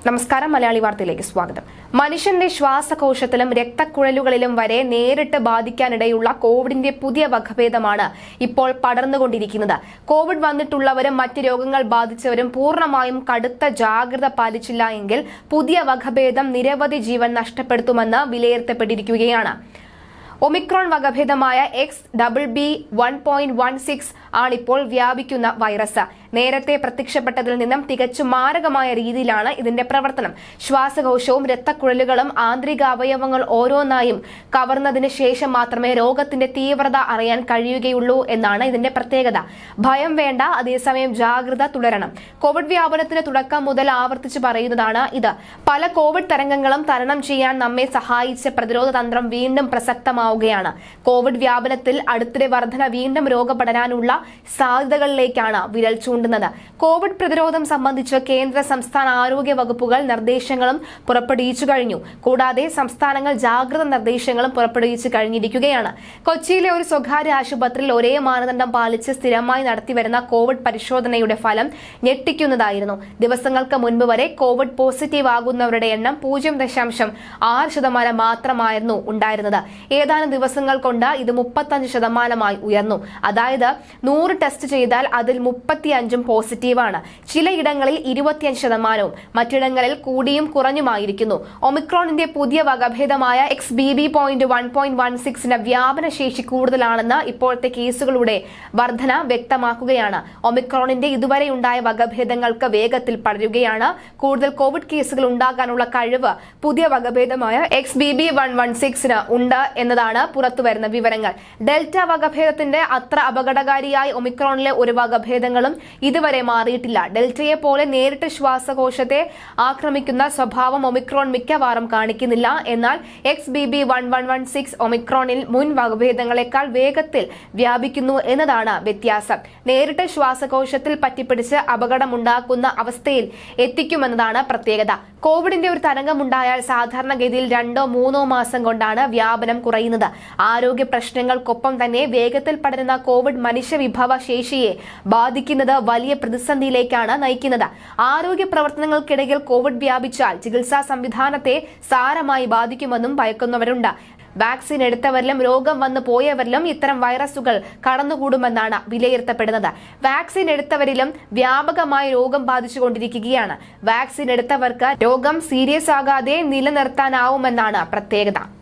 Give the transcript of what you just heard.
നമസ്കാരം മലയാളി വാർത്തയിലേക്ക് സ്വാഗതം മനുഷ്യന്റെ ശ്വാസകോശത്തിലും രക്തക്കുഴലുകളിലും വരെ നേരിട്ട് ബാധിക്കാനിടയുള്ള കോവിഡിന്റെ പുതിയ വകഭേദമാണ് ഇപ്പോൾ പടർന്നുകൊണ്ടിരിക്കുന്നത് കോവിഡ് വന്നിട്ടുള്ളവരും മറ്റ് രോഗങ്ങൾ ബാധിച്ചവരും പൂർണ്ണമായും കടുത്ത ജാഗ്രത പാലിച്ചില്ല എങ്കിൽ പുതിയ വകഭേദം നിരവധി ജീവൻ നഷ്ടപ്പെടുത്തുമെന്ന് വിലയിരുത്തപ്പെട്ടിരിക്കുകയാണ് ഒമിക്രോൺ വകഭേദമായ X double B one point one six ആണിപ്പോൾ വ്യാപിക്കുന്ന വൈറസ് നേരത്തെ പ്രത്യക്ഷപ്പെട്ടതിൽ നിന്നും തികച്ചും മാരകമായ രീതിയിലാണ് ഇതിന്റെ പ്രവർത്തനം ശ്വാസകോശവും രക്തക്കുഴലുകളും ആന്തരിക അവയവങ്ങൾ ഓരോന്നായും കവർന്നതിന് ശേഷം മാത്രമേ രോഗത്തിന്റെ തീവ്രത അറിയാൻ കഴിയുകയുള്ളൂ എന്നാണ് ഇതിന്റെ പ്രത്യേകത ഭയം വേണ്ട അതേസമയം ജാഗ്രത തുടരണം കോവിഡ് വ്യാപനത്തിന് തുടക്കം മുതൽ ആവർത്തിച്ച് പറയുന്നതാണ് ഇത് പല കോവിഡ് തരംഗങ്ങളും തരണം ചെയ്യാൻ നമ്മെ സഹായിച്ച പ്രതിരോധ തന്ത്രം വീണ്ടും പ്രസക്തമാവുകയാണ് കോവിഡ് വ്യാപനത്തിൽ അടുത്തിടെ വർധന വീണ്ടും രോഗപടരാനുള്ള സാധ്യതകളിലേക്കാണ് വിരൽ ചൂണ്ടുന്നത് കോവിഡ് പ്രതിരോധം സംബന്ധിച്ച് കേന്ദ്ര സംസ്ഥാന ആരോഗ്യ വകുപ്പുകൾ നിർദ്ദേശങ്ങളും പുറപ്പെടുവിച്ചു കഴിഞ്ഞു കൂടാതെ സംസ്ഥാനങ്ങൾ ജാഗ്രത നിർദ്ദേശങ്ങളും പുറപ്പെടുവിച്ചു കഴിഞ്ഞിരിക്കുകയാണ് കൊച്ചിയിലെ ഒരു സ്വകാര്യ ആശുപത്രിയിൽ ഒരേ മാനദണ്ഡം പാലിച്ച് സ്ഥിരമായി നടത്തിവരുന്ന കോവിഡ് പരിശോധനയുടെ ഫലം ഞെട്ടിക്കുന്നതായിരുന്നു ദിവസങ്ങൾക്ക് മുൻപ് വരെ കോവിഡ് പോസിറ്റീവ് ആകുന്നവരുടെ എണ്ണം പൂജ്യം ദശാംശം ആറ് ശതമാനം മാത്രമായിരുന്നു ഉണ്ടായിരുന്നത് ഏതാനും ദിവസങ്ങൾ കൊണ്ട് ഇത് മുപ്പത്തഞ്ച് ശതമാനമായി ഉയർന്നു അതായത് നൂറ് ടെസ്റ്റ് ചെയ്താൽ അതിൽ മുപ്പത്തിയഞ്ചും പോസിറ്റീവാണ് ചിലയിടങ്ങളിൽ ഇരുപത്തിയഞ്ച് ശതമാനവും മറ്റിടങ്ങളിൽ കൂടിയും കുറഞ്ഞുമായിരിക്കുന്നു ഒമിക്രോണിന്റെ പുതിയ വകഭേദമായ X B B point one point one സിക്സിന് വ്യാപന ശേഷി കൂടുതലാണെന്ന് ഇപ്പോഴത്തെ കേസുകളുടെ വർധന വ്യക്തമാക്കുകയാണ് ഒമിക്രോണിന്റെ ഇതുവരെ ഉണ്ടായ വകഭേദങ്ങൾക്ക് വേഗത്തിൽ പടരുകയാണ് കൂടുതൽ കോവിഡ് കേസുകൾ ഉണ്ടാകാനുള്ള കഴിവ് പുതിയ വകഭേദമായ X B B one one സിക്സിന് ഉണ്ട് എന്നതാണ് പുറത്തുവരുന്ന വിവരങ്ങൾ ഡെൽറ്റ വകഭേദത്തിന്റെ അത്ര അപകടകാരിയായ ഒമിക്രോണിലെ ഒരു വകഭേദങ്ങളും ഇതുവരെ മാറിയിട്ടില്ല ഡെൽറ്റയെ പോലെ നേരിട്ട് ശ്വാസകോശത്തെ ആക്രമിക്കുന്ന സ്വഭാവം ഒമിക്രോൺ മിക്കവാറും കാണിക്കുന്നില്ല എന്നാൽ X B B one one one six ഒമിക്രോണിൽ മുൻ വകഭേദങ്ങളെക്കാൾ വേഗത്തിൽ വ്യാപിക്കുന്നു എന്നതാണ് വ്യത്യാസം നേരിട്ട് ശ്വാസകോശത്തിൽ പറ്റിപ്പിടിച്ച് അപകടമുണ്ടാക്കുന്ന അവസ്ഥയിൽ എത്തിക്കുമെന്നതാണ് പ്രത്യേകത കോവിഡിന്റെ ഒരു തരംഗമുണ്ടായാൽ സാധാരണഗതിയിൽ രണ്ടോ മൂന്നോ മാസം കൊണ്ടാണ് വ്യാപനം കുറയുന്നത് ആരോഗ്യ പ്രശ്നങ്ങൾക്കൊപ്പം തന്നെ വേഗത്തിൽ പടരുന്ന കോവിഡ് മനുഷ്യ വിഭവ ശേഷിയെ ബാധിക്കുന്നത് വലിയ പ്രതിസന്ധിയിലേക്കാണ് നയിക്കുന്നത് ആരോഗ്യ പ്രവർത്തനങ്ങൾക്കിടയിൽ കോവിഡ് വ്യാപിച്ചാൽ ചികിത്സാ സംവിധാനത്തെ സാരമായി ബാധിക്കുമെന്നും ഭയക്കുന്നവരുണ്ട് വാക്സിൻ എടുത്തവരിലും രോഗം വന്നു പോയവരിലും ഇത്തരം വൈറസുകൾ കടന്നുകൂടുമെന്നാണ് വിലയിരുത്തപ്പെടുന്നത് വാക്സിൻ എടുത്തവരിലും വ്യാപകമായി രോഗം ബാധിച്ചുകൊണ്ടിരിക്കുകയാണ് വാക്സിൻ എടുത്തവർക്ക് രോഗം സീരിയസ് ആകാതെ നിലനിർത്താനാവുമെന്നാണ് പ്രത്യേകത